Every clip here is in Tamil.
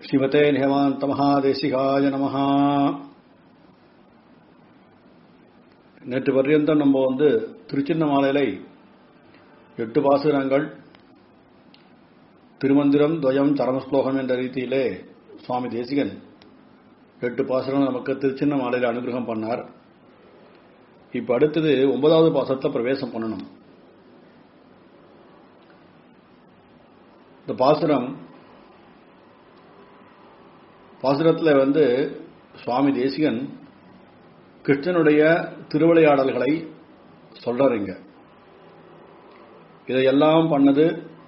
ஸ்ரீமதே நிகமாந்த மகாதேசிகாய நமஹ நேற்று பர்யந்தம் நம்ம வந்து திருச்சின்னமாலையிலை எட்டு பாசுரங்கள் திருமந்திரம் துவயம் சரமஸ்லோகம் என்ற ரீதியிலே சுவாமி தேசிகன் எட்டு பாசுரங்கள் நமக்கு திருச்சின்ன மாலையில் அனுகிரகம் பண்ணார் இப்ப அடுத்தது ஒன்பதாவது பாசத்தை பிரவேசம் பண்ணணும் இந்த பாசுரம் பாசுரத்தில் வந்து சுவாமி தேசிகன் கிருஷ்ணனுடைய திருவிளையாடல்களை சொல்றாருங்க இதையெல்லாம் பண்ணது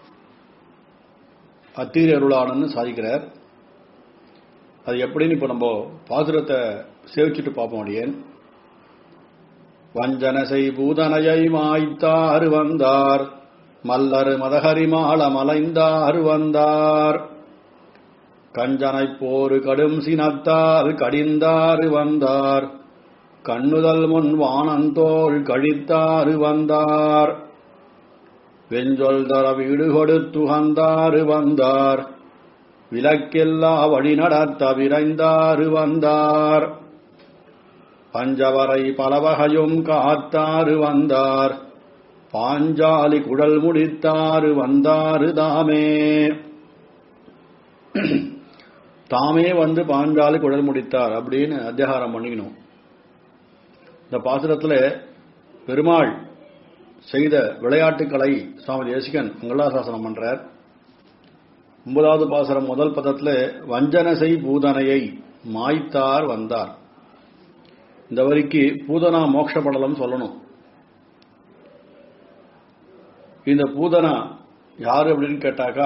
அத்தீரி அருளாளன்னு சாதிக்கிறார் அது எப்படின்னு இப்ப நம்ம பாசுரத்தை சேவிச்சுட்டு பார்ப்போம் அடியேன் வஞ்சனசை பூதனையை மாய்த்தாறு வந்தார் மல்லரு மதஹரிமாள மலைந்தாறு வந்தார் கஞ்சனை போரு கடும் சினத்தார் கடிந்தாறு வந்தார் கண்ணுதல் முன் வானந்தோள் கழித்தாறு வந்தார் வெஞ்சொல் தர வீடு கொடுத்துகந்தாறு வந்தார் விலக்கெல்லா வழி நடத்த விரைந்தாறு வந்தார் பஞ்சவரை பலவகையும் காத்தாறு வந்தார் பாஞ்சாலி குடல் முடித்தாறு வந்தாறு தாமே தாமே வந்து பாஞ்சாலி குடல் முடித்தார் அப்படின்னு அத்தியாகாரம் பண்ணிக்கணும் இந்த பாசுரத்தில் பெருமாள் செய்த விளையாட்டுக்களை சுவாமி தேசிகன் மங்களாசாசனம் பண்றார் ஒன்பதாவது பாசுரம் முதல் பதத்தில் வஞ்சனசை பூதனையை மாய்த்தார் வந்தார் இந்த வரிக்கு பூதனா மோட்ச படலம் சொல்லணும் இந்த பூதனா யாரு அப்படின்னு கேட்டாக்கா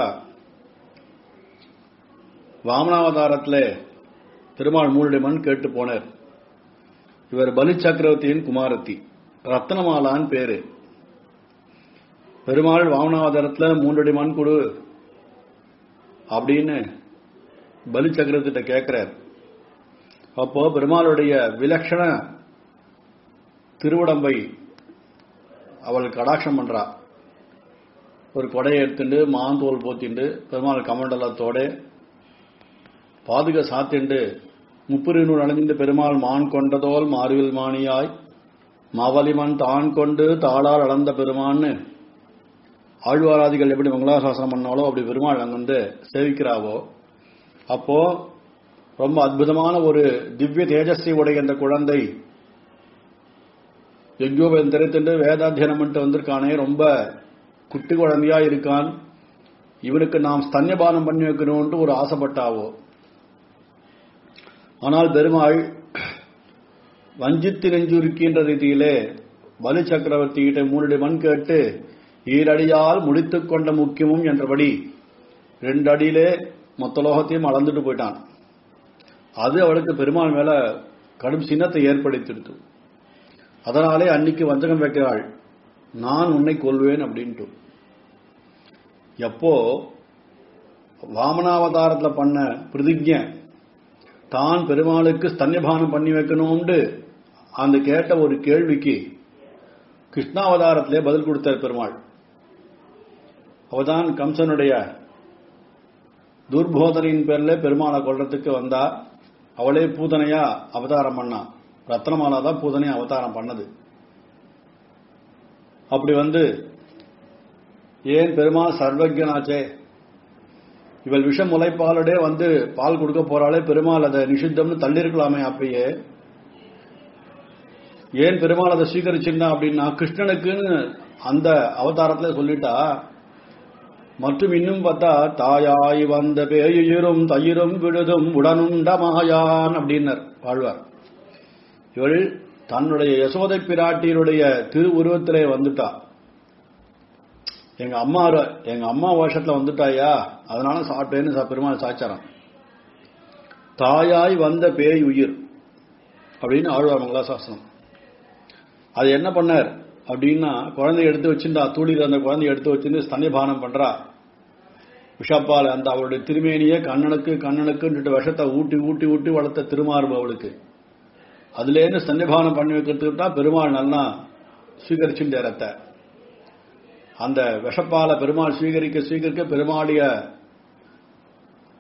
வாமனாவதாரத்தில் பெருமாள் மூளுடைய மண் கேட்டு போனார் இவர் பலி சக்கரவர்த்தியின் குமாரத்தி ரத்னமாலான்னு பேரு பெருமாள் வாமனாவதாரத்தில் மூன்றடி மண் கொடு அப்படின்னு பலி சக்கரவர்த்திட்ட கேட்கிறார் அப்போ பெருமாளுடைய விலட்சண திருவுடம்பை அவள் கடாட்சம் பண்றா ஒரு கொடையை எடுத்துட்டு மாந்தோல் போத்திண்டு பெருமாள் கமண்டலத்தோட பாதுக சாத்திண்டு முப்புரினூர் அணிந்து பெருமாள் மான் கொண்டதோல் மாறுவில் மாணியாய் மாவலிமன் தான் கொண்டு தாளால் அளந்த பெருமான்னு ஆழ்வாராதிகள் எப்படி மங்களாசாசனம் பண்ணாலோ அப்படி பெருமாள் அங்க வந்து சேவிக்கிறாவோ அப்போ ரொம்ப அற்புதமான ஒரு திவ்ய தேஜஸ்வி உடைய அந்த குழந்தை யஜ்யோபன் தெரித்துண்டு வேதாத்தியனம் பண்ணிட்டு வந்திருக்கானே ரொம்ப குட்டி குழந்தையா இருக்கான் இவனுக்கு நாம் ஸ்தன்யபானம் பண்ணி வைக்கணும்ட்டு ஒரு ஆசைப்பட்டாவோ ஆனால் பெருமாள் வஞ்சித்து நெஞ்சுருக்கின்ற ரீதியிலே பலி சக்கரவர்த்தி கிட்ட மூணுடைய மண் கேட்டு ஈரடியால் முடித்துக் கொண்ட முக்கியமும் என்றபடி ரெண்டு அடியிலே மொத்த லோகத்தையும் அளந்துட்டு போயிட்டான் அது அவளுக்கு பெருமாள் மேல கடும் சின்னத்தை ஏற்படுத்திடுத்து அதனாலே அன்னைக்கு வஞ்சகம் வைக்கிறாள் நான் உன்னை கொல்வேன் அப்படின்ட்டு எப்போ வாமனாவதாரத்துல பண்ண பிரதிஜை தான் பெருமாளுக்கு ஸ்தன்யபானம் பண்ணி வைக்கணும்னு அந்த கேட்ட ஒரு கேள்விக்கு கிருஷ்ணாவதாரத்திலே பதில் கொடுத்தார் பெருமாள் அவதான் கம்சனுடைய துர்போதனையின் பேர்ல பெருமாளை கொள்றதுக்கு வந்தா அவளே பூதனையா அவதாரம் பண்ணா ரத்னமாலா தான் பூதனை அவதாரம் பண்ணது அப்படி வந்து ஏன் பெருமாள் சர்வஜனாச்சே இவள் விஷம் முளைப்பாலோட வந்து பால் கொடுக்க போறாளே பெருமாள் அதை நிஷித்தம்னு தள்ளிருக்கலாமே அப்பயே ஏன் பெருமாள் அதை ஸ்வீகரிச்சிருந்தா அப்படின்னா கிருஷ்ணனுக்குன்னு அந்த அவதாரத்துல சொல்லிட்டா மற்றும் இன்னும் பார்த்தா தாயாய் வந்த பேயுயிரும் தயிரும் விடுதும் உடனுண்ட மாயான் அப்படின்னர் வாழ்வார் இவள் தன்னுடைய யசோதை பிராட்டியினுடைய திரு உருவத்திலே வந்துட்டா எங்க அம்மா எங்க அம்மா வருஷத்துல வந்துட்டாயா அதனால சாப்பிட்டேன்னு பெருமாள் சாச்சாரம் தாயாய் வந்த பேய் உயிர் அப்படின்னு ஆழ்வார் மங்களாசாசனம் அது என்ன பண்ணார் அப்படின்னா குழந்தைய எடுத்து வச்சிருந்தா தூளியில் அந்த குழந்தைய எடுத்து வச்சிருந்து ஸ்தன்யபானம் பண்றா விஷப்பால் அந்த அவளுடைய திருமேனிய கண்ணனுக்கு கண்ணனுக்கு விஷத்தை ஊட்டி ஊட்டி ஊட்டி வளர்த்த திருமார்பு அவளுக்கு அதுலேருந்து ஸ்தன்யபானம் பண்ணி வைக்கிறதுக்கு தான் பெருமாள் நல்லா ஸ்வீகரிச்சுட்டு ரத்த அந்த விஷப்பால பெருமாள் ஸ்வீகரிக்க ஸ்வீகரிக்க பெருமாளுடைய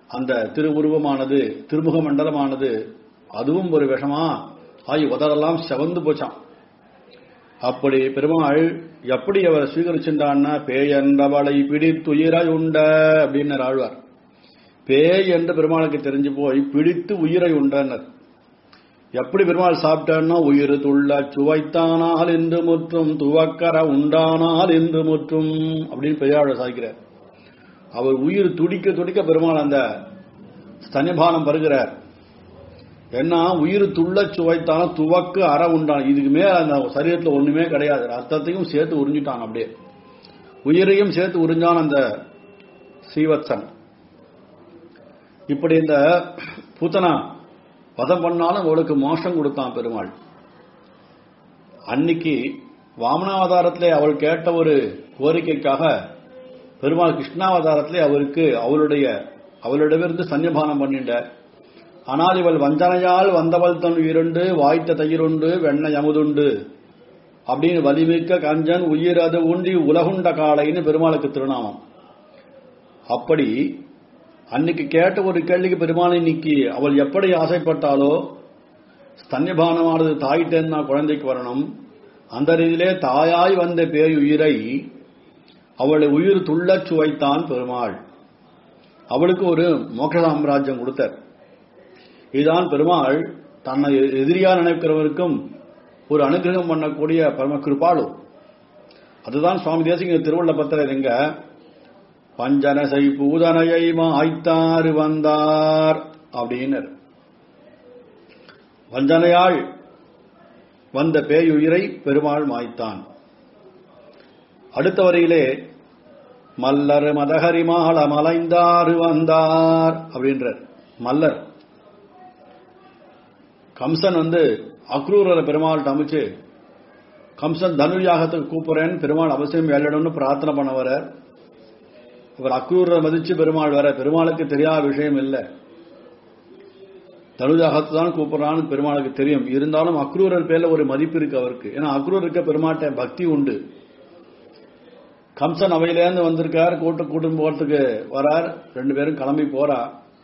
அந்த திருவுருவமானது திருமுக மண்டலமானது அதுவும் ஒரு விஷமா ஆகி உதரெல்லாம் செவந்து போச்சான் அப்படி பெருமாள் எப்படி அவர் ஸ்வீகரிச்சின்றான்னா பேயன்றவளை பிடித்துயிரை உண்ட அப்படின்னு ஆழ்வார் பேய் என்று பெருமாளுக்கு தெரிஞ்சு போய் பிடித்து உயிரை உண்டனர் எப்படி பெருமாள் சாப்பிட்டான்னா உயிர் துள்ள சுவைத்தானால் என்று முற்றும் துவக்கர உண்டானால் என்று முற்றும் அப்படின்னு பெரியாழ சாய்க்கிறார் அவர் உயிர் துடிக்க துடிக்க பெருமாள் அந்த ஸ்தனிபானம் பருகிறார் ஏன்னா உயிர் துள்ள சுவைத்தான துவக்கு அற உண்டான் இதுக்கு மேல அந்த சரீரத்துல ஒண்ணுமே கிடையாது ரத்தத்தையும் சேர்த்து உறிஞ்சிட்டான் அப்படியே உயிரையும் சேர்த்து உறிஞ்சான் அந்த சீவத்சன் இப்படி இந்த பூத்தனா வதம் பண்ணாலும் அவளுக்கு மோஷம் கொடுத்தான் பெருமாள் அன்னைக்கு வாமனாவதாரத்திலே அவள் கேட்ட ஒரு கோரிக்கைக்காக பெருமாள் கிருஷ்ணாவதாரத்திலே அவருக்கு அவளுடைய அவளிடமிருந்து சன்னிபானம் பண்ணிட்டார் ஆனால் இவள் வஞ்சனையால் வந்தவள் தன் உயிருண்டு வாய்த்த தயிருண்டு வெண்ண யமுதுண்டு அப்படின்னு வலிமிக்க கஞ்சன் உயிர் அது உண்டி உலகுண்ட காளைன்னு பெருமாளுக்கு திருநாமம் அப்படி அன்னைக்கு கேட்ட ஒரு கேள்விக்கு பெருமாள் இன்னைக்கு அவள் எப்படி ஆசைப்பட்டாலோ ஸ்தன்யபானமானது தாயிட்டேன்னா குழந்தைக்கு வரணும் அந்த ரீதியிலே தாயாய் வந்த பேயுயிரை அவளை உயிர் துள்ளச் சுவைத்தான் பெருமாள் அவளுக்கு ஒரு மோட்ச சாம்ராஜ்யம் கொடுத்தார் இதுதான் பெருமாள் தன்னை எதிரியா நினைக்கிறவருக்கும் ஒரு அனுகிரகம் பண்ணக்கூடிய பரம கிருபாளு அதுதான் சுவாமி தேசிங்க திருவள்ள பத்திரர் எங்க பஞ்சனசை பூதனையை மாய்த்தாறு வந்தார் அப்படின்னர் வஞ்சனையாள் வந்த பேயுயிரை பெருமாள் மாய்த்தான் அடுத்த வரையிலே மல்லர் மதகரிமாள மலைந்தாறு வந்தார் அப்படின்றார் மல்லர் கம்சன் வந்து அக்ரூரரை பெருமாள்கிட்ட அமைச்சு கம்சன் தனுர்யாகத்துக்கு கூப்பிடுறேன்னு பெருமாள் அவசியம் வேலையிடணும்னு பிரார்த்தனை பண்ண வர அவர் அக்ரூரரை மதிச்சு பெருமாள் வர பெருமாளுக்கு தெரியாத விஷயம் இல்லை தனுஜாகத்து தான் கூப்பிடுறான்னு பெருமாளுக்கு தெரியும் இருந்தாலும் அக்ரூரர் பேர்ல ஒரு மதிப்பு இருக்கு அவருக்கு ஏன்னா அக்ரூருக்கு பெருமாட்ட பக்தி உண்டு கம்சன் அவையிலேருந்து வந்திருக்கார் கூட்டு கூட்டும் போறதுக்கு வரார் ரெண்டு பேரும் கிளம்பி போறா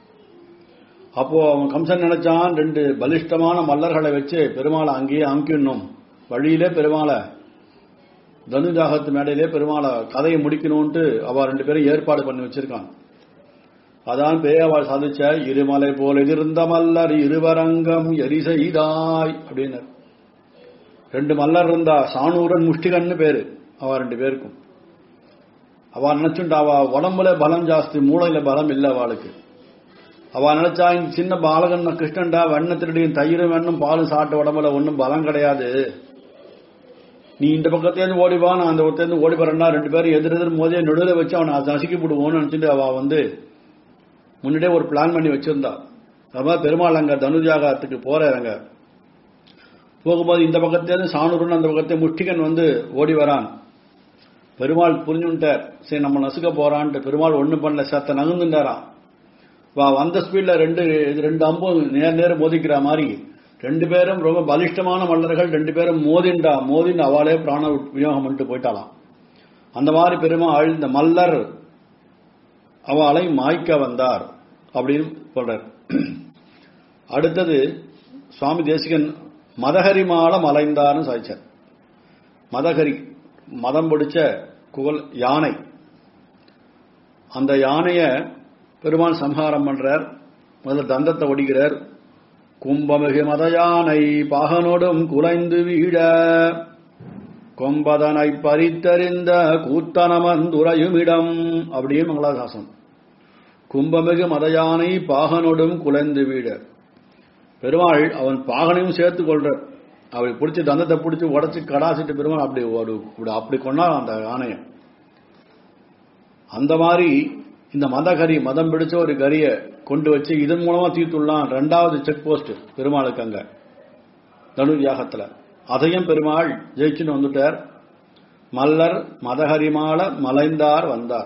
அப்போ அவன் கம்சன் நினைச்சான் ரெண்டு பலிஷ்டமான மல்லர்களை வச்சு பெருமாளை அங்கேயே அமுக்கிடணும் வழியிலே பெருமாளை தனுஜாகத்து மேடையிலே பெருமாளை கதையை முடிக்கணும்ட்டு அவ ரெண்டு பேரும் ஏற்பாடு பண்ணி வச்சிருக்கான் அதான் பேயவாள் சாதிச்ச இருமலை போல் எதிர்ந்த மல்லர் இருவரங்கம் எரி செய்தாய் அப்படின்னார் ரெண்டு மல்லர் இருந்தா சாணூரன் முஷ்டிகன்னு பேரு அவ ரெண்டு பேருக்கும் அவ நினைச்சுண்டா அவ உடம்புல பலம் ஜாஸ்தி மூளையில பலம் இல்ல அவளுக்கு அவ நினைச்சா இந்த சின்ன பாலகன் கிருஷ்ணன்டா வெண்ண திருடியும் தயிரும் வெண்ணும் பாலும் சாப்பிட்ட உடம்புல ஒன்றும் பலம் கிடையாது நீ இந்த பக்கத்துலேருந்து ஓடிவா நான் அந்த ஒருத்தேருந்து ஓடி வரேன்னா ரெண்டு பேரும் எதிர் எதிர் மோதிய நடுவில் வச்சு அவனை நசுக்கி விடுவோன்னு நினைச்சிட்டு அவ வந்து முன்னாடியே ஒரு பிளான் பண்ணி வச்சிருந்தா அதான் பெருமாள் அங்க தனுஜாகத்துக்கு போறாங்க போகும்போது இந்த பக்கத்துலேருந்து சாணூருன்னு அந்த பக்கத்தை முஷ்டிகன் வந்து ஓடி வரான் பெருமாள் புரிஞ்சுட்டார் சரி நம்ம நசுக்க போறான்ட்டு பெருமாள் ஒண்ணும் பண்ணல சத்த நகுந்துட்டாராம் வா வந்த ஸ்பீட்ல ரெண்டு ரெண்டு அம்பும் நேர் நேர மோதிக்கிற மாதிரி ரெண்டு பேரும் ரொம்ப பலிஷ்டமான மல்லர்கள் ரெண்டு பேரும் மோதிண்டா மோதிண்டு அவளே பிராண விநியோகம் பண்ணிட்டு போயிட்டாலாம் அந்த மாதிரி பெருமாள் இந்த மல்லர் அவளை மாய்க்க வந்தார் அப்படின்னு சொல்றார் அடுத்தது சுவாமி தேசிகன் மதஹரி மாலம் அலைந்தார்னு சாதிச்சார் மதஹரி மதம் பிடிச்ச குகல் யானை அந்த யானைய பெருமாள் சம்ஹாரம் பண்றார் முதல்ல தந்தத்தை ஒடிக்கிறார் கும்பமிகு மத யானை பாகனோடும் குலைந்து வீழ கொம்பதனை பறித்தறிந்த கூத்தனமந்துரையுமிடம் அப்படியே மங்களாசாசனம் கும்பமிகு மத யானை பாகனோடும் குலைந்து வீழ பெருமாள் அவன் பாகனையும் சேர்த்து கொள்றார் அப்படி பிடிச்சி தந்தத்தை பிடிச்சி உடச்சி கடாசிட்டு பெருமாள் அப்படி ஒரு அப்படி கொண்டார் அந்த யானையை அந்த மாதிரி இந்த மத கறி மதம் பிடிச்ச ஒரு கரிய கொண்டு வச்சு இதன் மூலமா தீர்த்துள்ளான் ரெண்டாவது செக் போஸ்ட் பெருமாளுக்கு அங்க தனு யாகத்துல அதையும் பெருமாள் ஜெயிச்சுன்னு வந்துட்டார் மல்லர் மதஹரிமால மலைந்தார் வந்தார்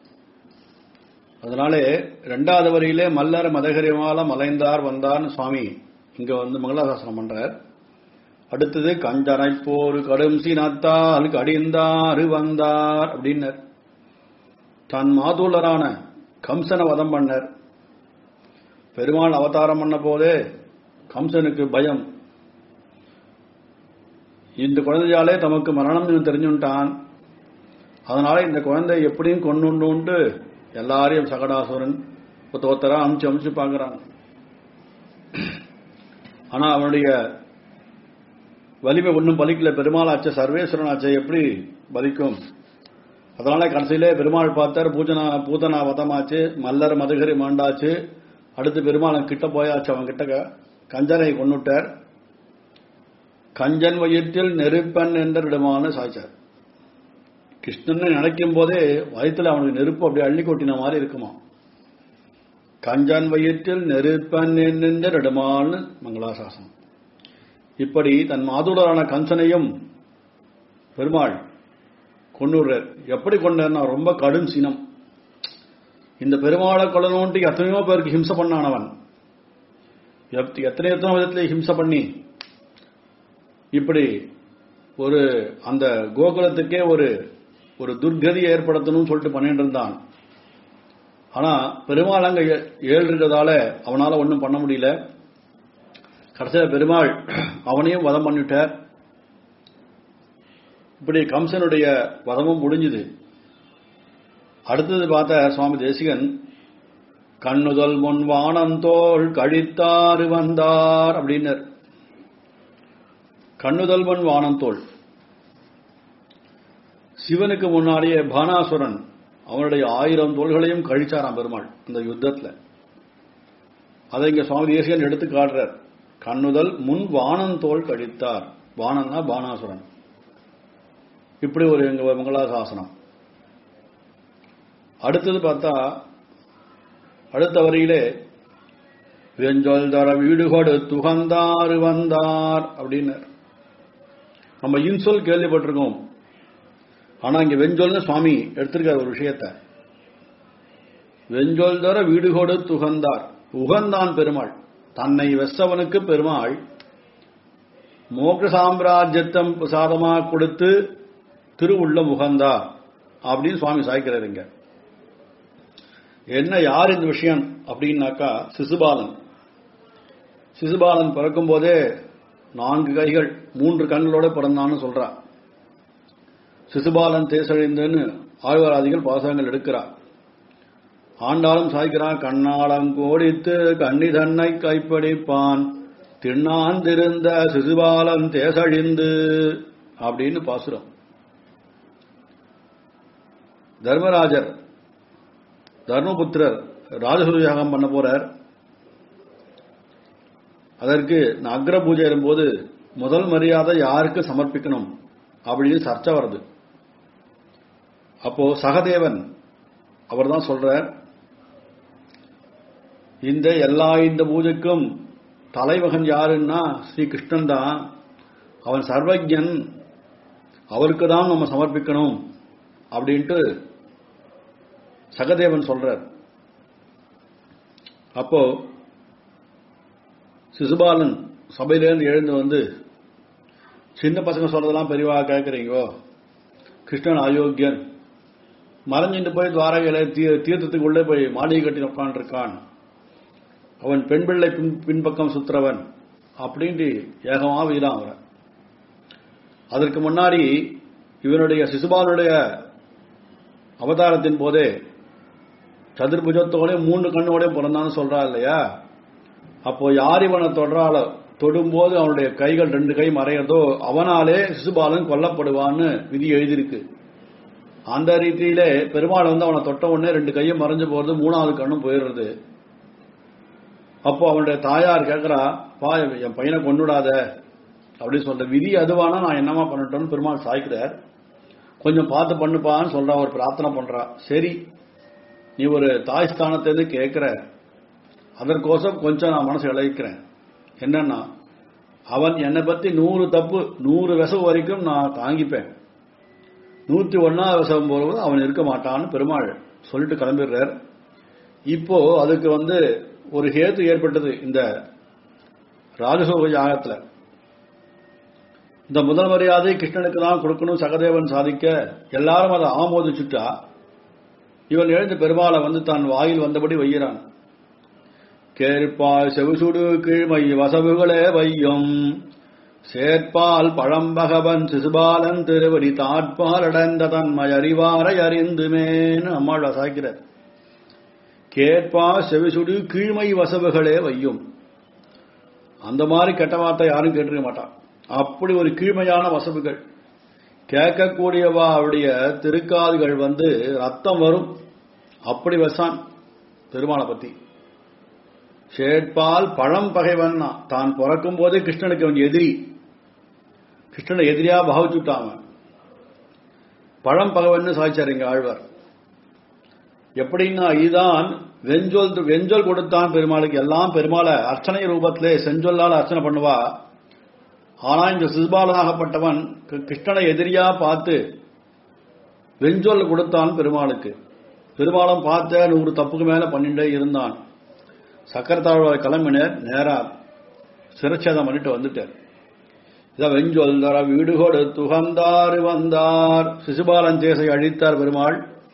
அதனாலே ரெண்டாவது வரியிலே மல்லர் மதகரிமால மலைந்தார் வந்தார்னு சுவாமி இங்க வந்து மங்களாசாசனம் பண்றார் அடுத்தது கஞ்சனை போர் கடும் சினத்தால் கடிந்தாறு வந்தார் அப்படின்னர் தன் மாதூளரான கம்சனை வதம் பண்ணர் பெருமாள் அவதாரம் பண்ண போதே கம்சனுக்கு பயம் இந்த குழந்தையாலே தமக்கு மரணம் தெரிஞ்சுட்டான் அதனால இந்த குழந்தை எப்படியும் கொண்டுண்டு எல்லாரையும் சகடாசுரன் ஒருத்தரா அமுச்சு அமுச்சு பார்க்கறான் ஆனா அவனுடைய வலிமை ஒன்றும் பலிக்கல பெருமாள் ஆச்ச சர்வேஸ்வரன் ஆச்ச எப்படி பலிக்கும் அதனால கடைசியிலே பெருமாள் பார்த்தார் பூஜனா பூதனா வதமாச்சு மல்லர் மதுகரி மாண்டாச்சு அடுத்து பெருமாள் கிட்ட போயாச்சு அவன் கிட்ட கஞ்சனை கொண்டுட்டார் கஞ்சன் வயிற்றில் நெருப்பன் என்ற இடமான சாய்ச்சார் கிருஷ்ணன் நினைக்கும் போதே வயிற்றுல அவனுக்கு நெருப்பு அப்படி அள்ளி கொட்டின மாதிரி இருக்குமா கஞ்சன் வயிற்றில் நெருப்பன் என்ற இடமான மங்களாசாசனம் இப்படி தன் மாதுடரான கஞ்சனையும் பெருமாள் கொண்டுடுறார் எப்படி கொண்டார்னா ரொம்ப கடும் சினம் இந்த பெருமாளை கொள்ளணுன்ட்டு எத்தனையோ பேருக்கு ஹிம்சை பண்ணானவன் எத்- எத்தனை எத்தனை விதத்திலே ஹிம்சை பண்ணி இப்படி ஒரு அந்த கோகுலத்துக்கே ஒரு ஒரு துர்கதி ஏற்படுத்தணும்னு சொல்லிட்டு பண்ணிட்டு இருந்தான் ஆனா பெருமாள் அங்க ஏ- ஏழு இருக்கிறதால அவனால ஒன்றும் பண்ண முடியல கடைசியில பெருமாள் அவனையும் வதம் பண்ணிட்டார் இப்படி கம்சனுடைய வதமும் முடிஞ்சுது அடுத்தது பார்த்த சுவாமி தேசிகன் கண்ணுதல் முன் வானந்தோள் கழித்தாறு வந்தார் அப்படின்னர் கண்ணுதல் முன் வானந்தோள் சிவனுக்கு முன்னாடியே பானாசுரன் அவனுடைய ஆயிரம் தோள்களையும் கழிச்சாராம் பெருமாள் அந்த யுத்தத்துல அதை இங்க சுவாமி தேசிகன் எடுத்து காட்டுறார் கண்ணுதல் முன் வானந்தோள் கழித்தார் வானன்னா பானாசுரன் இப்படி ஒரு எங்க மங்களாசாசனம் அடுத்தது பார்த்தா அடுத்த வரியிலே வெஞ்சொல் தர வீடுகொடு துகந்தாறு வந்தார் அப்படின்னு நம்ம இன்சொல் கேள்விப்பட்டிருக்கோம் ஆனா இங்க வெஞ்சொல்னு சுவாமி எடுத்திருக்கார் ஒரு விஷயத்த வெஞ்சொல் தர வீடுகொடு துகந்தார் உகந்தான் பெருமாள் தன்னை வெස්සவனுக்கு பெருமாள் மோட்ச சாம்ராஜ்யத்தம் பிரசாதமா கொடுத்து திருவுள்ள முகந்தா அப்படின்னு சுவாமி சாய்க்கிறார் இங்க என்ன யார் இந்த விஷயம் அப்படின்னாக்கா சிசுபாலன் சிசுபாலன் பிறக்கும் போதே நான்கு கைகள் மூன்று கண்களோட பிறந்தான்னு சொல்றா சிசுபாலன் தேசழிந்துன்னு ஆழ்வாராதிகள் பாசகங்கள் எடுக்கிறார் ஆண்டாலும் சாய்க்கிறான் கண்ணாளம் கோடித்து கண்ணி தன்னை கைப்படிப்பான் திண்ணாந்திருந்த சிசுபாலன் தேசழிந்து அப்படின்னு பாசுரம் தர்மராஜர் தர்மபுத்திரர் ராஜசூரிய யாகம் பண்ண போறார் அதற்கு நான் அக்ர பூஜை வரும்போது முதல் மரியாதை யாருக்கு சமர்ப்பிக்கணும் அப்படின்னு சர்ச்சை வருது அப்போ சகதேவன் அவர் தான் சொல்றார் இந்த எல்லா இந்த பூஜைக்கும் தலைமகன் யாருன்னா ஸ்ரீ கிருஷ்ணன் தான் அவன் சர்வஜன் அவருக்கு தான் நம்ம சமர்ப்பிக்கணும் அப்படின்ட்டு சகதேவன் சொல்றார் அப்போ சிசுபாலன் சபையிலேருந்து எழுந்து வந்து சின்ன பசங்க சொல்றதெல்லாம் பெரியவா கேட்குறீங்கோ கிருஷ்ணன் அயோக்கியன் மறைஞ்சிட்டு போய் துவாரகையில தீ தீர்த்தத்துக்கு உள்ளே போய் மாளிகை கட்டி உட்காந்துருக்கான் அவன் பெண் பிள்ளை பின் பின்பக்கம் சுத்துறவன் அப்படின்ட்டு ஏகமா வீதான் அவரை அதற்கு முன்னாடி இவனுடைய சிசுபாலனுடைய அவதாரத்தின் போதே சதுர்புஜத்தோட மூன்று கண்ணோட பிறந்தான்னு சொல்றா இல்லையா அப்போ யார் இவனை தொடரால தொடும்போது அவனுடைய கைகள் ரெண்டு கை மறையறதோ அவனாலே சிசுபாலன் கொல்லப்படுவான்னு விதி எழுதியிருக்கு அந்த ரீதியிலே பெருமாள் வந்து அவனை தொட்ட உடனே ரெண்டு கையும் மறைஞ்சு போறது மூணாவது கண்ணும் போயிடுறது அப்போ அவனுடைய தாயார் கேட்கறா பா என் பையனை கொண்டுடாத அப்படின்னு சொல்ற விதி அதுவானா நான் என்னமா பண்ணட்டோன்னு பெருமாள் சாய்க்கிறார் கொஞ்சம் பார்த்து பண்ணுப்பான்னு சொல்றா ஒரு பிரார்த்தனை பண்றா சரி நீ ஒரு தாய் ஸ்தானத்திலிருந்து கேட்கிற அதற்கோசம் கொஞ்சம் நான் மனசு இழைக்கிறேன் என்னன்னா அவன் என்னை பத்தி நூறு தப்பு நூறு விசவு வரைக்கும் நான் தாங்கிப்பேன் நூத்தி ஒன்னாவது விசவம் போகும்போது அவன் இருக்க மாட்டான்னு பெருமாள் சொல்லிட்டு கிளம்பிடுறார் இப்போ அதுக்கு வந்து ஒரு ஹேத்து ஏற்பட்டது இந்த ராஜசோக யாகத்துல இந்த முதல் மரியாதை கிருஷ்ணனுக்கு தான் கொடுக்கணும் சகதேவன் சாதிக்க எல்லாரும் அதை ஆமோதிச்சுட்டா இவன் எழுந்து பெருமாளை வந்து தான் வாயில் வந்தபடி வைகிறான் கேட்பால் செவிசுடு கீழ்மை வசவுகளே வையும் சேர்ப்பால் பழம்பகவன் சிசுபாலன் திருவடி தாட்பால் அடைந்த தன்மை அறிவாரை அறிந்துமேன்னு அம்மாள் சாய்க்கிறார் கேட்பா செவிசுடு கீழ்மை வசவுகளே வையும் அந்த மாதிரி கெட்ட வார்த்தை யாரும் கேட்டிருக்க மாட்டான் அப்படி ஒரு கீழ்மையான வசவுகள் கேட்கக்கூடியவா அவருடைய திருக்காதுகள் வந்து ரத்தம் வரும் அப்படி வசான் பெருமாளை பத்தி ஷேட்பால் பழம் பகைவன் தான் பிறக்கும் போதே கிருஷ்ணனுக்கு அவன் எதிரி கிருஷ்ணனை எதிரியா பாவிச்சுட்டாங்க பழம் பகவன் சாய்ச்சார் இங்க ஆழ்வார் எப்படின்னா இதுதான் வெஞ்சொல் வெஞ்சொல் கொடுத்தான் பெருமாளுக்கு எல்லாம் பெருமாளை அர்ச்சனை ரூபத்திலே செஞ்சொல்லால் அர்ச்சனை பண்ணுவா ஆனா இந்த சிசுபாலனாகப்பட்டவன் கிருஷ்ணனை எதிரியா பார்த்து வெஞ்சொல் கொடுத்தான் பெருமாளுக்கு பெருமாளும் பார்த்த நூறு தப்புக்கு மேல பண்ணிட்டே இருந்தான் சக்கரத்தாழ்வார் கிளம்பினர் நேரா சிரச்சேதம் பண்ணிட்டு வந்துட்டார் இதான் வெஞ்சொல் தர வீடு கொடு துகந்தாறு வந்தார் சிசுபாலன் தேசை அழித்தார் பெருமாள்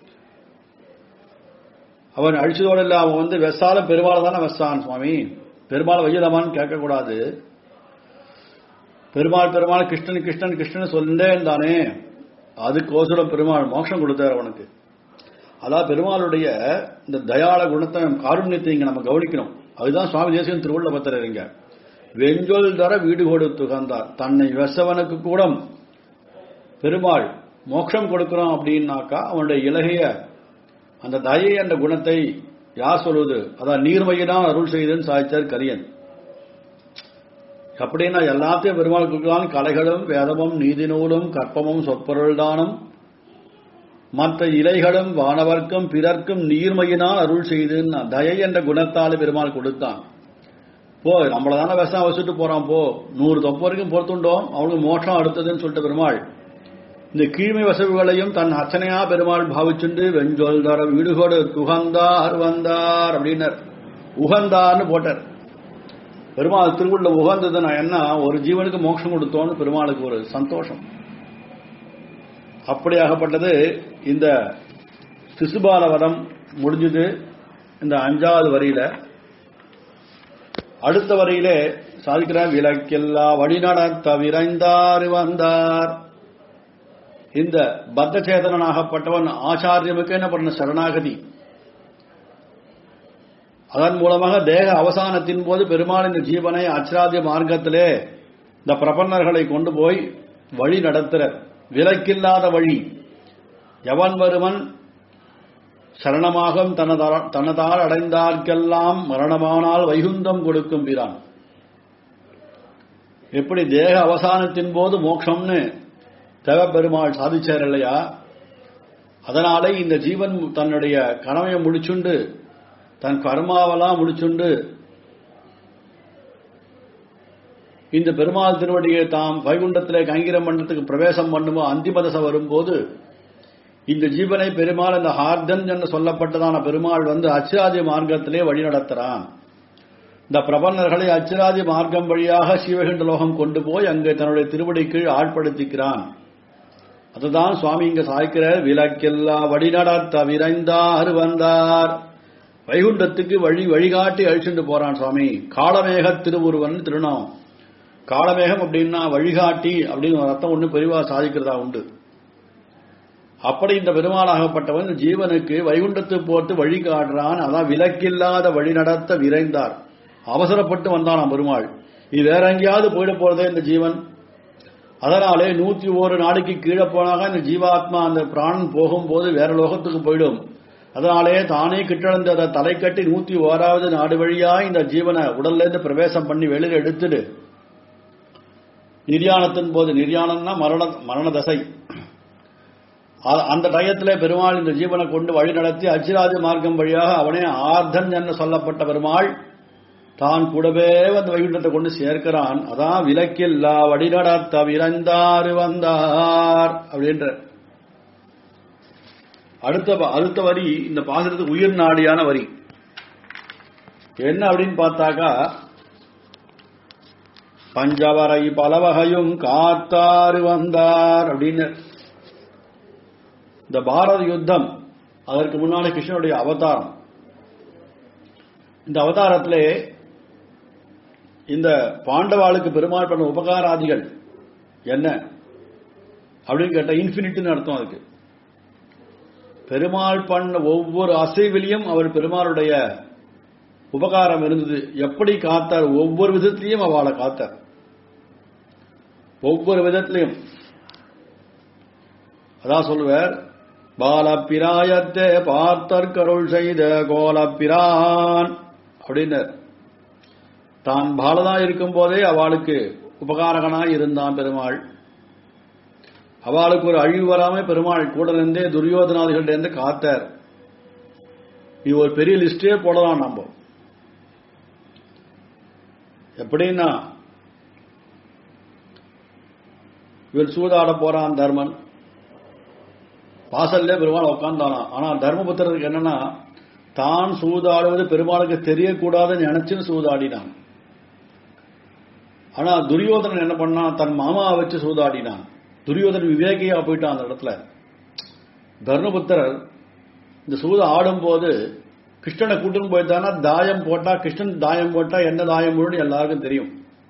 அவன் அழிச்சதோடு இல்ல அவன் வந்து வெசால பெருமாளை தானே வெசான் சுவாமி பெருமாள் வையலமான்னு கேட்கக்கூடாது பெருமாள் பெருமாள் கிருஷ்ணன் கிருஷ்ணன் கிருஷ்ணன் சொல்லிட்டே இருந்தானே அதுக்கோசரம் பெருமாள் மோட்சம் கொடுத்தார் அவனுக்கு அதான் பெருமாளுடைய இந்த தயாள குணத்தை காருண்யத்தை இங்க நம்ம கவனிக்கணும் அதுதான் சுவாமி தேசியம் திருவுள்ள பத்திரங்க வெஞ்சொல் தர வீடு கொடுத்து கந்தார் தன்னை வெசவனுக்கு கூட பெருமாள் மோட்சம் கொடுக்கிறோம் அப்படின்னாக்கா அவனுடைய இலகைய அந்த தயை என்ற குணத்தை யார் சொல்வது அதான் நீர்மையினால் அருள் செய்தன்னு சாய்ச்சார் கரியன் அப்படின்னா எல்லாத்தையும் பெருமாள் கொடுக்கலாம் கலைகளும் வேதமும் நீதி நூலும் கற்பமும் சொற்பொருள் தானும் மற்ற இலைகளும் வானவர்க்கும் பிறர்க்கும் நீர்மையினால் அருள் செய்து தயை என்ற குணத்தால் பெருமாள் கொடுத்தான் போ நம்மள தானே விஷம் வச்சுட்டு போறான் போ நூறு தொப்பு வரைக்கும் பொறுத்துண்டோம் அவனுக்கு மோட்சம் அடுத்ததுன்னு சொல்லிட்டு பெருமாள் இந்த கீழ்மை வசவுகளையும் தன் அர்ச்சனையா பெருமாள் பாவிச்சுண்டு வெஞ்சொல் தர வீடுகோடு துகந்தார் வந்தார் அப்படின்னர் உகந்தார்னு போட்டார் பெருமாள் திருவுள்ள உகந்தது நான் என்ன ஒரு ஜீவனுக்கு மோட்சம் கொடுத்தோன்னு பெருமாளுக்கு ஒரு சந்தோஷம் அப்படியாகப்பட்டது இந்த சிசுபால வரம் முடிஞ்சது இந்த அஞ்சாவது வரியில அடுத்த வரியிலே சாதிக்கிற விளக்கெல்லா வழிநடத்த விரைந்தார் வந்தார் இந்த பத்தச்சேதனாகப்பட்டவன் ஆச்சாரியமுக்கு என்ன பண்ண சரணாகதி அதன் மூலமாக தேக அவசானத்தின் போது பெருமாள் இந்த ஜீவனை அச்சாரிய மார்க்கத்திலே இந்த பிரபன்னர்களை கொண்டு போய் வழி நடத்துற விலக்கில்லாத வழி எவன் வருவன் சரணமாகும் தனதால் அடைந்தார்க்கெல்லாம் மரணமானால் வைகுந்தம் கொடுக்கும் பிரான் எப்படி தேக அவசானத்தின் போது மோட்சம்னு தேவப்பெருமாள் சாதிச்சார் இல்லையா அதனாலே இந்த ஜீவன் தன்னுடைய கனவை முடிச்சுண்டு தன் கர்மாவெல்லாம் முடிச்சுண்டு இந்த பெருமாள் திருவடியை தாம் வைகுண்டத்திலே கைங்கிரம் மண்டலத்துக்கு பிரவேசம் பண்ணுமோ அந்திமதசம் வரும்போது இந்த ஜீவனை பெருமாள் இந்த ஹார்தன் என்று சொல்லப்பட்டதான பெருமாள் வந்து அச்சிராதி மார்க்கத்திலே வழிநடத்துறான் இந்த பிரபன்னர்களை அச்சிராதி மார்க்கம் வழியாக சிவகண்ட லோகம் கொண்டு போய் அங்கே தன்னுடைய திருவடி கீழ் ஆட்படுத்திக்கிறான் அதுதான் சுவாமி இங்க சாய்க்கிறார் விலக்கெல்லா வழிநடத்த விரைந்தார் வந்தார் வைகுண்டத்துக்கு வழி வழிகாட்டி அழிச்சுட்டு போறான் சுவாமி காளமேக திருவுருவன் திருநாமம் காளமேகம் அப்படின்னா வழிகாட்டி அப்படின்னு ஒரு அர்த்தம் ஒண்ணு பெரிவா சாதிக்கிறதா உண்டு அப்படி இந்த பெருமாளாகப்பட்டவன் ஜீவனுக்கு வைகுண்டத்து போட்டு வழி காட்டுறான் அதான் விலக்கில்லாத வழி நடத்த விரைந்தார் அவசரப்பட்டு வந்தானாம் பெருமாள் இது வேற எங்கேயாவது போயிட போறதே இந்த ஜீவன் அதனாலே நூத்தி ஒரு நாளைக்கு கீழே போனாக இந்த ஜீவாத்மா அந்த பிராணன் போகும்போது வேற லோகத்துக்கு போயிடும் அதனாலே தானே கிட்டழந்து அதை தலை கட்டி நூத்தி ஓராவது நாடு வழியா இந்த ஜீவனை உடல்ல இருந்து பிரவேசம் பண்ணி வெளியில எடுத்துடு நிர்யாணத்தின் போது நிர்யாணம்னா மரண மரண தசை அந்த டயத்திலே பெருமாள் இந்த ஜீவனை கொண்டு வழி நடத்தி அச்சிராதி மார்க்கம் வழியாக அவனே ஆர்தன் என்று சொல்லப்பட்ட பெருமாள் தான் கூடவே வந்து வைகுண்டத்தை கொண்டு சேர்க்கிறான் அதான் விலக்கில்லா வழிநடத்த விரைந்தாறு வந்தார் அப்படின்ற அடுத்த அடுத்த வரி இந்த பாசுரத்துக்கு உயிர் நாடியான வரி என்ன அப்படின்னு பார்த்தாக்கா பஞ்சவரை பலவகையும் காத்தாறு வந்தார் அப்படின்னு இந்த பாரத யுத்தம் அதற்கு முன்னாடி கிருஷ்ணனுடைய அவதாரம் இந்த அவதாரத்திலே இந்த பாண்டவாளுக்கு பெருமாள் பண்ண உபகாராதிகள் என்ன அப்படின்னு கேட்டா இன்ஃபினிட்னு அர்த்தம் அதுக்கு பெருமாள் பண்ண ஒவ்வொரு அசைவிலையும் அவர் பெருமாளுடைய உபகாரம் இருந்தது எப்படி காத்தார் ஒவ்வொரு விதத்திலையும் அவளை காத்தார் ஒவ்வொரு விதத்திலையும் அதான் சொல்லுவார் பாலப்பிராயத்தே பார்த்தர் கருள் செய்த கோலப்பிரான் அப்படின்னு தான் பாலதா இருக்கும் போதே அவளுக்கு உபகாரகனாய் இருந்தான் பெருமாள் அவளுக்கு ஒரு அழிவு வராம பெருமாள் கூட இருந்தே துரியோதனாதிகள் இருந்து காத்தார் இது ஒரு பெரிய லிஸ்டே போடலாம் நம்ம எப்படின்னா இவர் சூதாட போறான் தர்மன் வாசல்ல பெருமாள் உட்கார்ந்தானா ஆனா தர்மபுத்திரருக்கு என்னன்னா தான் சூதாடுவது பெருமாளுக்கு தெரியக்கூடாதுன்னு நினைச்சுன்னு சூதாடினான் ஆனா துரியோதனன் என்ன பண்ணான் தன் மாமாவை வச்சு சூதாடினான் துரியோதனன் விவேகியா போயிட்டான் அந்த இடத்துல தர்மபுத்திரர் இந்த சூத ஆடும்போது கிருஷ்ணனை கூட்டுன்னு போயிட்டானா தாயம் போட்டா கிருஷ்ணன் தாயம் போட்டா என்ன தாயம் போடுன்னு எல்லாருக்கும் தெரியும்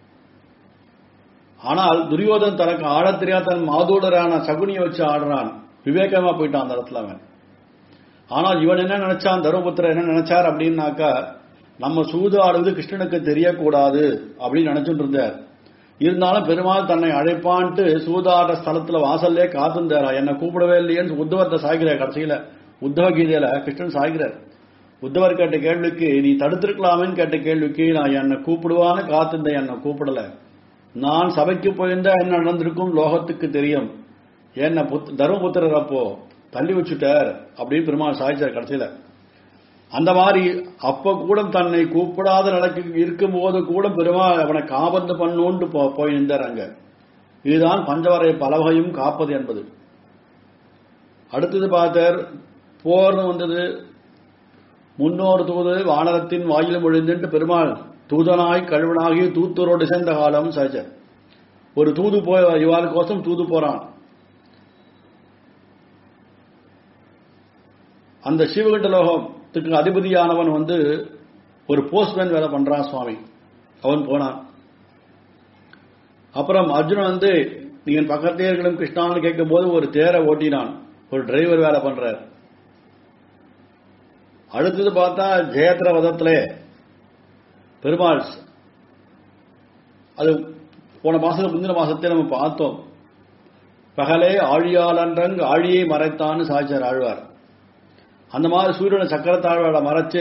ஆனால் துரியோதன் தனக்கு ஆடத் தெரியாத தன் மாதோடரான சகுனியை வச்சு ஆடுறான் விவேகமா போயிட்டான் அந்த இடத்துல அவன் ஆனால் இவன் என்ன நினைச்சான் தர்மபுத்திரர் என்ன நினைச்சார் அப்படின்னாக்கா நம்ம சூது ஆடுவது கிருஷ்ணனுக்கு தெரியக்கூடாது அப்படின்னு நினைச்சுட்டு இருந்தார் இருந்தாலும் பெருமாள் தன்னை அழைப்பான்ட்டு சூதாட ஸ்தலத்துல வாசல்லே காத்திருந்தாரா என்னை கூப்பிடவே இல்லையேன்னு உத்தவத்தை சாய்கிறார் கடைசியில உத்தவ கீதையில கிருஷ்ணன் சாய்கிறார் உத்தவர் கேட்ட கேள்விக்கு நீ தடுத்திருக்கலாமேன்னு கேட்ட கேள்விக்கு நான் என்னை கூப்பிடுவான்னு காத்திருந்தேன் என்னை கூப்பிடல நான் சபைக்கு போயிருந்தா என்ன நடந்திருக்கும் லோகத்துக்கு தெரியும் என்ன தர்மபுத்திரர் அப்போ தள்ளி வச்சுட்டார் அப்படின்னு பெருமாள் சாய்ச்சார் கடைசியில அந்த மாதிரி அப்ப கூட தன்னை கூப்பிடாத நடக்கு இருக்கும் போது கூட பெருமாள் அவனை காபந்து பண்ணோண்டு போய் நின்றார் அங்க இதுதான் பஞ்சவரை பலவகையும் காப்பது என்பது அடுத்தது பார்த்தார் போர்னு வந்தது முன்னோர் தூது வானரத்தின் வாயிலும் ஒழிந்துட்டு பெருமாள் தூதனாய் கழுவனாகி தூத்தரோடு சேர்ந்த காலம் சாய்ச்சார் ஒரு தூது போய் இவாளுக்கோசம் தூது போறான் அந்த சிவகண்ட லோகத்துக்கு அதிபதியானவன் வந்து ஒரு போஸ்ட்மேன் வேலை பண்றான் சுவாமி அவன் போனான் அப்புறம் அர்ஜுனன் வந்து நீங்க பக்கத்தே இருக்கணும் கிருஷ்ணான்னு கேட்கும் போது ஒரு தேரை ஓட்டினான் ஒரு டிரைவர் வேலை பண்றார் அடுத்தது பார்த்தா ஜெயத்ர வதத்துல பெருமாள் அது போன மாசத்துக்கு முந்தின மாசத்தை நம்ம பார்த்தோம் பகலே ஆழியாளன்றங் ஆழியை மறைத்தான்னு சாய்ச்சார் ஆழ்வார் அந்த மாதிரி சூரியனை சக்கரத்தாழ்வாட மறைச்சு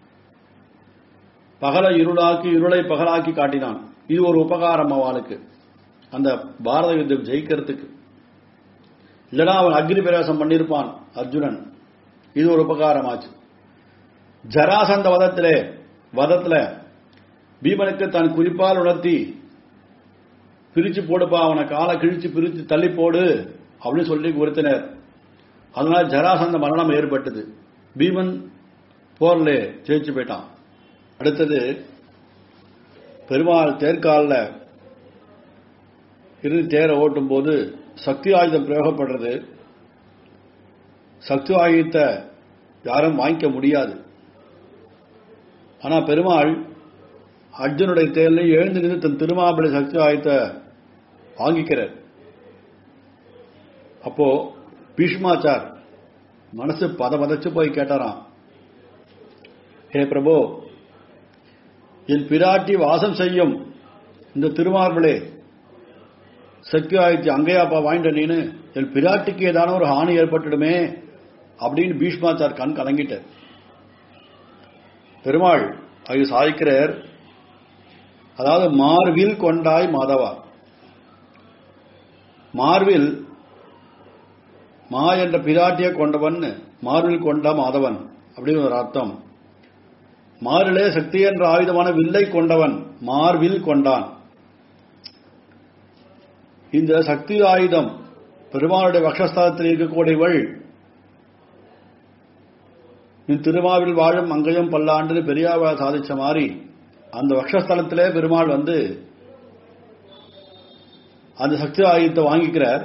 பகலை இருளாக்கி இருளை பகலாக்கி காட்டினான் இது ஒரு உபகாரம் அவளுக்கு அந்த பாரத யுத்தம் ஜெயிக்கிறதுக்கு இல்லைனா அவன் அக்னி பிரவேசம் பண்ணியிருப்பான் அர்ஜுனன் இது ஒரு உபகாரமாச்சு ஜராசந்த வதத்திலே வதத்துல பீமனுக்கு தன் குறிப்பால் உணர்த்தி பிரிச்சு போடுப்பா அவனை காலை கிழிச்சு பிரிச்சு தள்ளி போடு அப்படின்னு சொல்லி உறுத்தினர் அதனால ஜராசந்த மரணம் ஏற்பட்டது பீமன் போர்ல ஜெயிச்சு போயிட்டான் அடுத்தது பெருமாள் தேர்காலில் இருந்து தேரை ஓட்டும் போது சக்தி ஆயுதம் பிரயோகப்படுறது சக்தி ஆயுதத்தை யாரும் வாங்கிக்க முடியாது ஆனா பெருமாள் அர்ஜுனுடைய தேர்ல எழுந்து நின்று தன் திருமாபலி சக்தி ஆயுதத்தை வாங்கிக்கிறார் அப்போ பீஷ்மாச்சார் மனசு பத பதச்சு போய் கேட்டாராம் ஹே பிரபு என் பிராட்டி வாசம் செய்யும் இந்த திருமார்பளே சக்தி ஆயிரத்தி அங்கையாப்பா வாங்கிட்ட நீனு என் பிராட்டிக்கு ஏதான ஒரு ஹானி ஏற்பட்டுடுமே அப்படின்னு பீஷ்மாச்சார் கண் கலங்கிட்ட பெருமாள் அது சாய்க்கிறார் அதாவது மார்வில் கொண்டாய் மாதவா மார்வில் மா என்ற பிராட்டிய கொண்டவன் மார்வில் கொண்ட மாதவன் அப்படின்னு ஒரு அர்த்தம் மாறிலே சக்தி என்ற ஆயுதமான வில்லை கொண்டவன் மார்வில் கொண்டான் இந்த சக்தி ஆயுதம் பெருமாளுடைய வக்ஷஸ்தலத்தில் இருக்கக்கூடியவள் திருமாவில் வாழும் அங்கயம் பல்லாண்டு பெரியாவா சாதிச்ச மாதிரி அந்த வக்ஷஸ்தலத்திலே பெருமாள் வந்து அந்த சக்தி ஆயுதத்தை வாங்கிக்கிறார்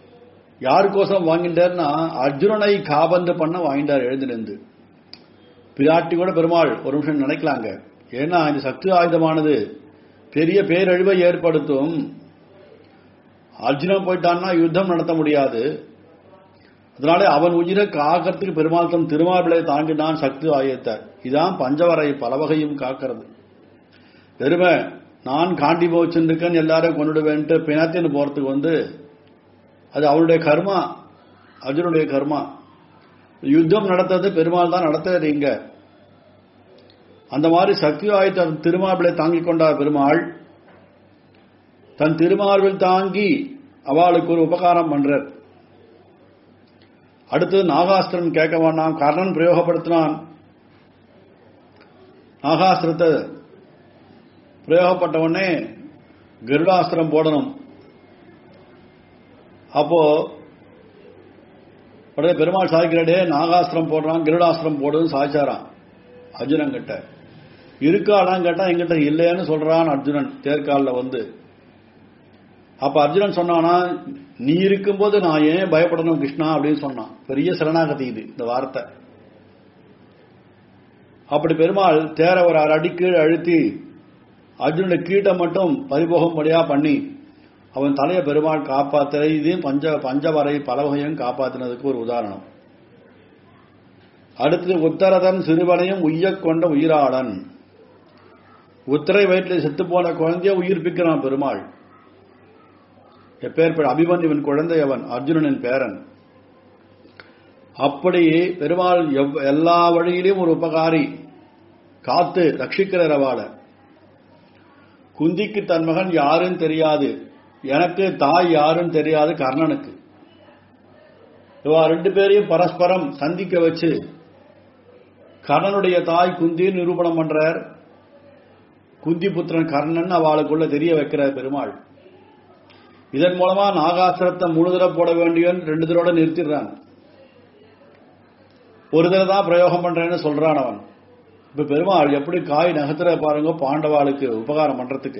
யாருக்கோசம் வாங்கிட்டார்னா அர்ஜுனனை காபந்து பண்ண வாங்கிட்டார் எழுந்திருந்து பிராட்டி கூட பெருமாள் ஒரு நிமிஷம் நினைக்கலாங்க ஏன்னா இந்த சக்தி ஆயுதமானது பெரிய பேரழிவை ஏற்படுத்தும் அர்ஜுனன் போயிட்டான்னா யுத்தம் நடத்த முடியாது அதனால அவன் உயிரை காக்கிறதுக்கு பெருமாள் தன் திருமாவிளை தாங்கினான் சக்தி ஆயுதத்தை இதான் பஞ்சவரை பல வகையும் காக்கிறது வெறுமை நான் காண்டி போச்சுருக்கேன் எல்லாரும் கொண்டுடுவேன்ட்டு பிணத்தின்னு போறதுக்கு வந்து அது அவருடைய கர்மா அர்ஜுனுடைய கர்மா யுத்தம் நடத்துறது பெருமாள் தான் நடத்துறது இங்க அந்த மாதிரி சக்தி ஆயுத திருமாவிளை தாங்கிக் கொண்டார் பெருமாள் தன் திருமார்பில் தாங்கி அவளுக்கு ஒரு உபகாரம் பண்றார் அடுத்து நாகாஸ்திரம் கேட்க வேண்டாம் கர்ணன் பிரயோகப்படுத்தினான் நாகாஸ்திரத்தை பிரயோகப்பட்ட உடனே கருடாஸ்திரம் போடணும் அப்போ உடனே பெருமாள் சாய்க்கிறடே நாகாஸ்திரம் போடுறான் கருடாஸ்திரம் போடுன்னு சாய்ச்சாரான் அர்ஜுனன் கிட்ட இருக்காடான்னு கேட்டா எங்கிட்ட இல்லைன்னு சொல்றான் அர்ஜுனன் தேர்காலில் வந்து அப்ப அர்ஜுனன் சொன்னானா நீ இருக்கும்போது நான் ஏன் பயப்படணும் கிருஷ்ணா அப்படின்னு சொன்னான் பெரிய சரணாகதி இது இந்த வார்த்தை அப்படி பெருமாள் தேர ஒரு அரை அடி கீழே அழுத்தி அர்ஜுனுடைய கீட்டை மட்டும் பறிபோகும்படியா பண்ணி அவன் தலையை பெருமாள் காப்பாத்துற இதையும் பஞ்ச பஞ்சவரை பலவகையும் காப்பாத்தினதுக்கு ஒரு உதாரணம் அடுத்து உத்தரதன் சிறுவனையும் உய்யக் கொண்ட உயிராளன் உத்தரை வயிற்றில் செத்து போன குழந்தைய உயிர்ப்பிக்கிறான் பெருமாள் எப்பேற்பட்ட அபிமன்யுவன் குழந்தை அவன் அர்ஜுனனின் பேரன் அப்படி பெருமாள் எவ்- எல்லா வழியிலும் ஒரு உபகாரி காத்து ரட்சிக்கிறார் அவளை குந்திக்கு தன் மகன் யாருன்னு தெரியாது எனக்கு தாய் யாருன்னு தெரியாது கர்ணனுக்கு இவா ரெண்டு பேரையும் பரஸ்பரம் சந்திக்க வச்சு கர்ணனுடைய தாய் குந்தி நிரூபணம் பண்றார் குந்தி புத்திரன் கர்ணன் அவளுக்குள்ள தெரிய வைக்கிறார் பெருமாள் இதன் மூலமா நாகாசுரத்தை மூணு தடவை போட வேண்டியவன் ரெண்டு தடவை நிறுத்திடுறான் ஒரு தடவை தான் பிரயோகம் பண்றேன்னு சொல்றான் அவன் இப்ப பெருமாள் எப்படி காய் நகர்த்துற பாருங்க பாண்டவாளுக்கு உபகாரம் பண்றதுக்கு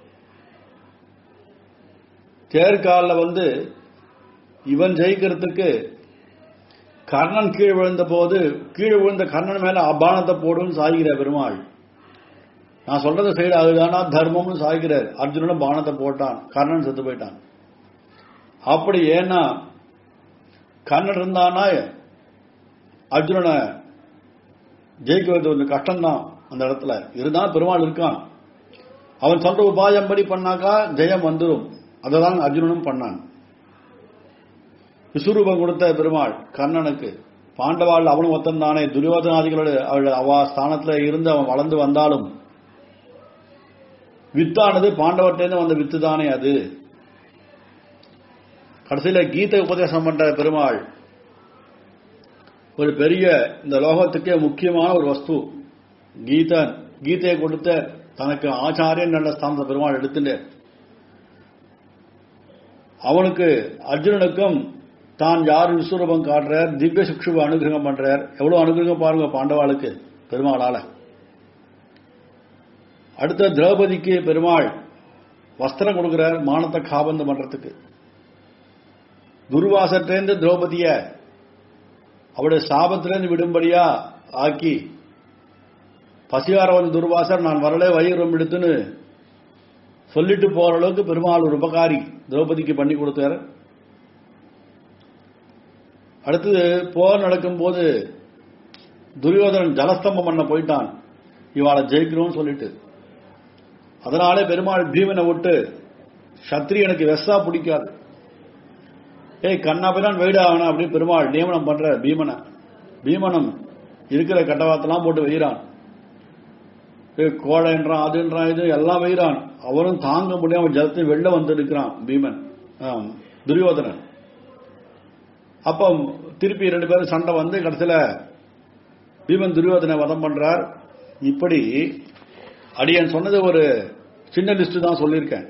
தேர்காலில் வந்து இவன் ஜெயிக்கிறதுக்கு கர்ணன் கீழ் விழுந்த போது கீழ் விழுந்த கர்ணன் மேல அபானத்தை போடுன்னு சாய்கிற பெருமாள் நான் சொல்றது சைடு அதுதானா தர்மம்னு சாய்கிறார் அர்ஜுனனும் பானத்தை போட்டான் கர்ணன் செத்து போயிட்டான் அப்படி ஏன்னா கர்ணன் இருந்தானா அர்ஜுனனை ஜெயிக்கிறது கொஞ்சம் கஷ்டம்தான் அந்த இடத்துல இருந்தாலும் பெருமாள் இருக்கான் அவன் சொல்ற உபாயம் படி பண்ணாக்கா ஜெயம் வந்துடும் அததான் அர்ஜுனனும் பண்ணான் விஸ்வரூபம் கொடுத்த பெருமாள் கர்ணனுக்கு பாண்டவாள் அவனும் ஒத்தன் தானே துரியோதனாதிகளோட அவள் அவ ஸ்தானத்துல இருந்து அவன் வளர்ந்து வந்தாலும் வித்தானது பாண்டவர்கிட்ட வந்த வித்து தானே அது கடைசியில கீதை உபதேசம் பண்ற பெருமாள் ஒரு பெரிய இந்த லோகத்துக்கே முக்கியமான ஒரு வஸ்து கீதன் கீதையை கொடுத்த தனக்கு ஆச்சாரியன் நல்ல ஸ்தானத்தை பெருமாள் எடுத்துட்டு அவனுக்கு அர்ஜுனனுக்கும் தான் யார் விஸ்வரூபம் காட்டுறார் திவ்ய சுக்ஷுவ அனுகிரகம் பண்றார் எவ்வளவு அனுகிரகம் பாருங்க பாண்டவாளுக்கு பெருமாளால அடுத்த திரௌபதிக்கு பெருமாள் வஸ்திரம் கொடுக்கிறார் மானத்தை காபந்தம் பண்றதுக்கு துர்வாசத்திலேருந்து திரௌபதிய அவருடைய சாபத்திலேருந்து விடும்படியா ஆக்கி பசியார வந்து துர்வாசர் நான் வரலே வயிறு எடுத்துன்னு சொல்லிட்டு போற அளவுக்கு பெருமாள் ஒரு உபகாரி திரௌபதிக்கு பண்ணி கொடுத்தார் அடுத்தது போர் நடக்கும்போது துரியோதனன் ஜலஸ்தம்பம் பண்ண போயிட்டான் இவாளை ஜெயிக்கணும்னு சொல்லிட்டு அதனாலே பெருமாள் பீமனை விட்டு சத்திரியனுக்கு வெஸ்ஸா பிடிக்காது ஏய் கண்ணாபிதான் வெயிட் ஆகணும் அப்படின்னு பெருமாள் நியமனம் பண்ற பீமனை பீமனம் இருக்கிற கட்டவாத்தெல்லாம் போட்டு வெயிறான் ஏய் கோழைன்றான் அதுன்றான் இது எல்லாம் வெயிறான் அவரும் தாங்க முடியாம ஜலத்தை வெளில வந்து இருக்கிறான் பீமன் ஆம், துரியோதனன் அப்போ திருப்பி ரெண்டு பேரும் சண்டை வந்து கடைசியில பீமன் துரியோதனை வதம் பண்றார் இப்படி அடியன் சொன்னது ஒரு சின்ன லிஸ்ட் தான் சொல்லியிருக்கேன்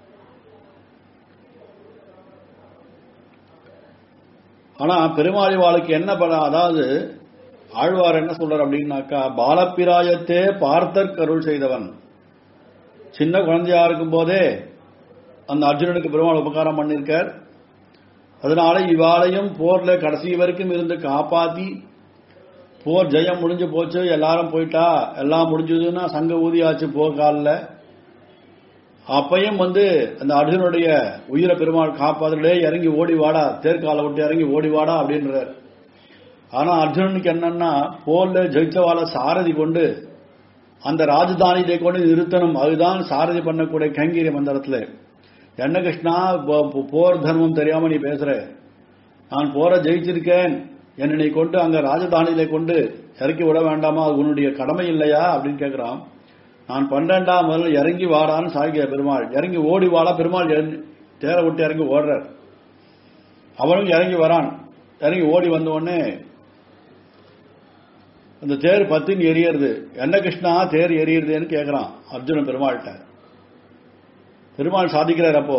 ஆனா பெருமாளிவாளுக்கு என்ன பல அதாவது ஆழ்வார் என்ன சொல்றார் அப்படின்னாக்கா பாலப்பிராயத்தே பார்த்தற் கருள் செய்தவன் சின்ன குழந்தையா இருக்கும் போதே அந்த அர்ஜுனனுக்கு பெருமாள் உபகாரம் பண்ணியிருக்கார் அதனால இவாளையும் போர்ல கடைசி வரைக்கும் இருந்து காப்பாத்தி போர் ஜெயம் முடிஞ்சு போச்சு எல்லாரும் போயிட்டா எல்லாம் முடிஞ்சதுன்னா சங்க ஊதியாச்சு போர் காலில் அப்பையும் வந்து அந்த அர்ஜுனுடைய உயிரை பெருமாள் காப்பாதுலே இறங்கி ஓடி வாடா தேர்கால விட்டு இறங்கி ஓடி வாடா அப்படின்றார் ஆனா அர்ஜுனனுக்கு என்னன்னா போர்ல ஜெயிச்சவால சாரதி கொண்டு அந்த ராஜதானியை கொண்டு நிறுத்தணும் அதுதான் சாரதி பண்ணக்கூடிய கைங்கரிய மந்திரத்துல என்ன கிருஷ்ணா போ- போ- போர் தர்மம் தெரியாம நீ பேசுற நான் போற ஜெயிச்சிருக்கேன் என்னை நீ கொண்டு அங்க ராஜதானியில கொண்டு இறக்கி விட வேண்டாமா அது உன்னுடைய கடமை இல்லையா அப்படின்னு கேட்கிறான் நான் பன்னெண்டா முதல்ல இறங்கி வாடான்னு சாகிய பெருமாள் இறங்கி ஓடி வாடா பெருமாள் எழுந்து- தேரை விட்டு இறங்கி ஓடுறார் அவனும் இறங்கி வரான் இறங்கி ஓடி வந்த உடனே அந்த தேர் பத்தின்னு எரியறது என்ன கிருஷ்ணா தேர் எரியுறதுன்னு கேட்கிறான் அர்ஜுனன் பெருமாள்கிட்ட பெருமாள் சாதிக்கிறார் அப்போ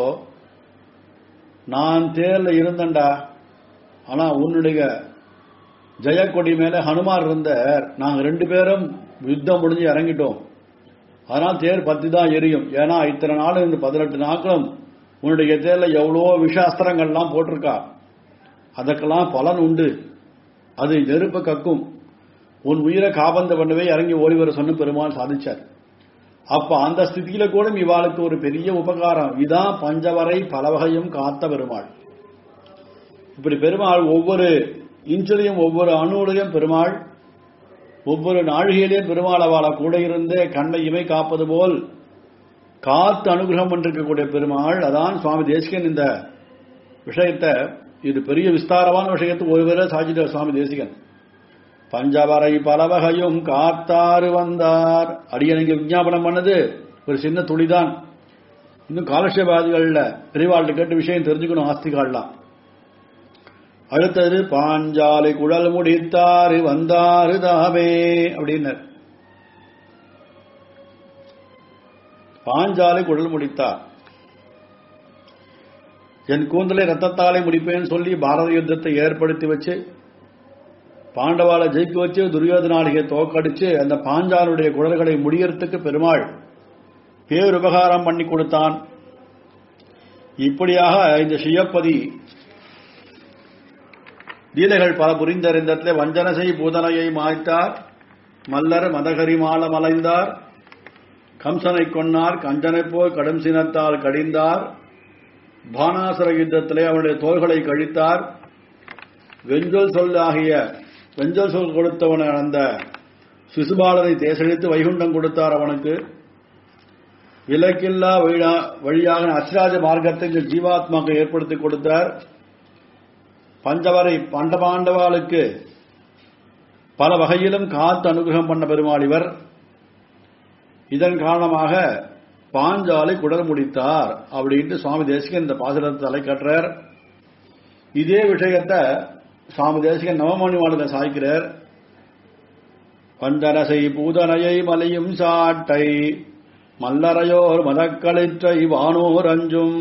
நான் தேர்ல இருந்தேன்டா ஆனா உன்னுடைய ஜெயக்கொடி மேல ஹனுமார் இருந்தார் நாங்க ரெண்டு பேரும் யுத்தம் முடிஞ்சு இறங்கிட்டோம் அதனால் தேர் பத்தி தான் எரியும் ஏன்னா இத்தனை நாள் இந்த பதினெட்டு நாட்களும் உன்னுடைய தேர்ல எவ்வளோ விஷாஸ்திரங்கள்லாம் போட்டிருக்கா அதற்கெல்லாம் பலன் உண்டு அது நெருப்ப கக்கும் உன் உயிரை காபந்த பண்ணவே இறங்கி ஓடி வர சொன்ன பெருமாள் சாதிச்சார் அப்ப அந்த ஸ்திதியில கூட இவாளுக்கு ஒரு பெரிய உபகாரம் இதான் பஞ்சவரை பலவகையும் காத்த பெருமாள் இப்படி பெருமாள் ஒவ்வொரு இன்ச்சிலையும் ஒவ்வொரு அணுலையும் பெருமாள் ஒவ்வொரு நாழிகையிலையும் பெருமாள் அவளை கூட இருந்து கண்ணை இமை காப்பது போல் காத்து அனுகிரகம் பண்ணிருக்கக்கூடிய பெருமாள் அதான் சுவாமி தேசிகன் இந்த விஷயத்தை இது பெரிய விஸ்தாரமான விஷயத்தை ஒருவரே சாதித்தார் சுவாமி தேசிகன் பஞ்சவரை பலவகையும் காத்தாறு வந்தார் அடியனுக்கு விஞ்ஞாபனம் பண்ணது ஒரு சின்ன துளிதான் இன்னும் காலட்சேபாதிகள்ல பெரியவாள்கிட்ட கேட்டு விஷயம் தெரிஞ்சுக்கணும் ஆஸ்திகால்லாம் அடுத்தது பாஞ்சாலை குழல் முடித்தாறு வந்தாறு தாமே அப்படின்னர் பாஞ்சாலை குழல் முடித்தார் என் கூந்தலை ரத்தத்தாலே முடிப்பேன்னு சொல்லி பாரத யுத்தத்தை ஏற்படுத்தி வச்சு பாண்டவாளை ஜெயிக்க வச்சு துரியோதனாளியை தோக்கடிச்சு அந்த பாஞ்சாலுடைய குழல்களை முடியறதுக்கு பெருமாள் பேருபகாரம் பண்ணி கொடுத்தான் இப்படியாக இந்த சியப்பதி லீலைகள் பல புரிந்தறிந்தத்திலே வஞ்சனசை பூதனையை மாய்த்தார் மல்லர் மதகரிமால மலைந்தார் கம்சனை கொன்னார் கஞ்சனை போல் கடும் சினத்தால் கடிந்தார் பானாசுர யுத்தத்திலே அவனுடைய தோள்களை கழித்தார் வெஞ்சொல் சொல்லாகிய வெஞ்சொல் சொல் கொடுத்தவன அந்த சிசுபாலனை தேசழித்து வைகுண்டம் கொடுத்தார் அவனுக்கு விலக்கில்லா வழியா- வழியாக அச்சிராஜ மார்க்கத்துக்கு ஜீவாத்மாக்கு ஏற்படுத்தி கொடுத்தார் பஞ்சவரை பண்டபாண்டவாளுக்கு பல வகையிலும் காத்து அனுகிரகம் பண்ண பெருமாள் இவர் இதன் காரணமாக பாஞ்சாலை குடல் முடித்தார் அப்படின்ட்டு சுவாமி தேசிகன் இந்த பாசுரத்தை தலை கட்டுறார் இதே விஷயத்தை சுவாமி தேசிகன் நவமணி மாநில சாய்க்கிறார் பஞ்சரசை பூதனையை மலையும் சாட்டை மல்லரையோர் மதக்களிற்றை வானோர் அஞ்சும்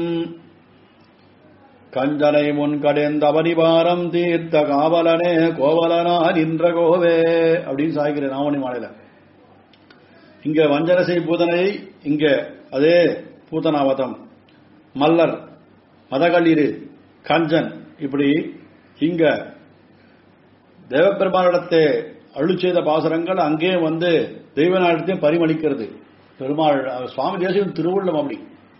கஞ்சனை முன் கடைந்த அவனிபாரம் தீர்த்த காவலனே கோவலனா நின்ற கோவே அப்படின்னு சாய்க்கிறேன் நாமணி மாலையில இங்க வஞ்சரசை பூதனை இங்க அதே பூதனாவதம் மல்லர் மதகளிரு கஞ்சன் இப்படி இங்க தேவப்பெருமானிடத்தை அருள் செய்த பாசுரங்கள் அங்கே வந்து தெய்வ நாடத்தையும் பரிமளிக்கிறது பெருமாள் சுவாமி தேசியம் திருவுள்ளம் அப்படி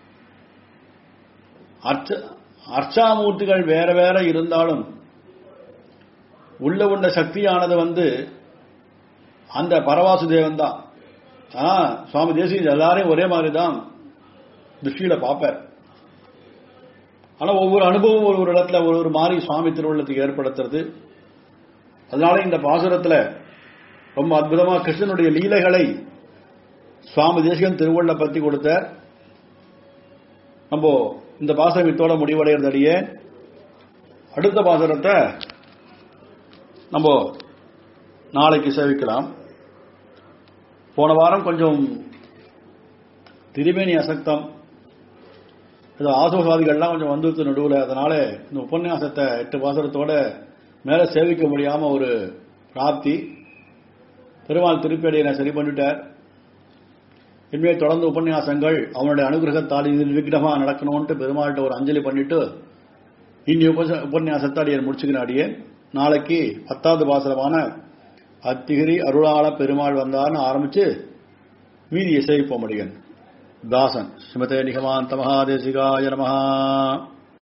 அர்ச்ச அர்ச்சாமூர்த்திகள் வேற வேற இருந்தாலும் உள்ள உள்ள சக்தியானது வந்து அந்த பரவாசுதேவன் தான் ஆனா சுவாமி தேசியம் எல்லாரையும் ஒரே மாதிரி தான் திருஷ்டியில பார்ப்பார் ஆனா ஒவ்வொரு அனுபவம் ஒரு ஒரு இடத்துல ஒரு ஒரு மாதிரி சுவாமி திருவுள்ளத்துக்கு ஏற்படுத்துறது அதனால இந்த பாசுரத்துல ரொம்ப அற்புதமா கிருஷ்ணனுடைய லீலைகளை சுவாமி தேசிகன் திருவள்ள பத்தி கொடுத்தார் நம்ம இந்த பாசனம் இத்தோட முடிவடைகிறது அடியே அடுத்த பாசனத்தை நம்ம நாளைக்கு சேவிக்கலாம் போன வாரம் கொஞ்சம் திரிமேனி அசக்தம் இது ஆசோசாதிகள்லாம் கொஞ்சம் வந்துருத்து நடுவில் அதனால இந்த உபன்யாசத்தை எட்டு பாசனத்தோட மேலே சேவிக்க முடியாம ஒரு பிராப்தி பெருமாள் திருப்பேடியை சரி பண்ணிட்டார் இனிமே தொடர்ந்து உபன்யாசங்கள் அவனுடைய அனுகிரகத்தால் இது விக்கிரகமா நடக்கணும்ட்டு பெருமாள்கிட்ட ஒரு அஞ்சலி பண்ணிட்டு இன்னி உபச உபன்யாசத்தை அடியன் முடிச்சுக்கிற அடியேன் நாளைக்கு பத்தாவது பாசனமான அத்திகிரி அருளாள பெருமாள் வந்தார்னு ஆரம்பிச்சு மீதி இசைப்போம் அடியன் தாசன் ஸ்ரீமதே நிகமாந்த மகாதேசிகாய நமஹா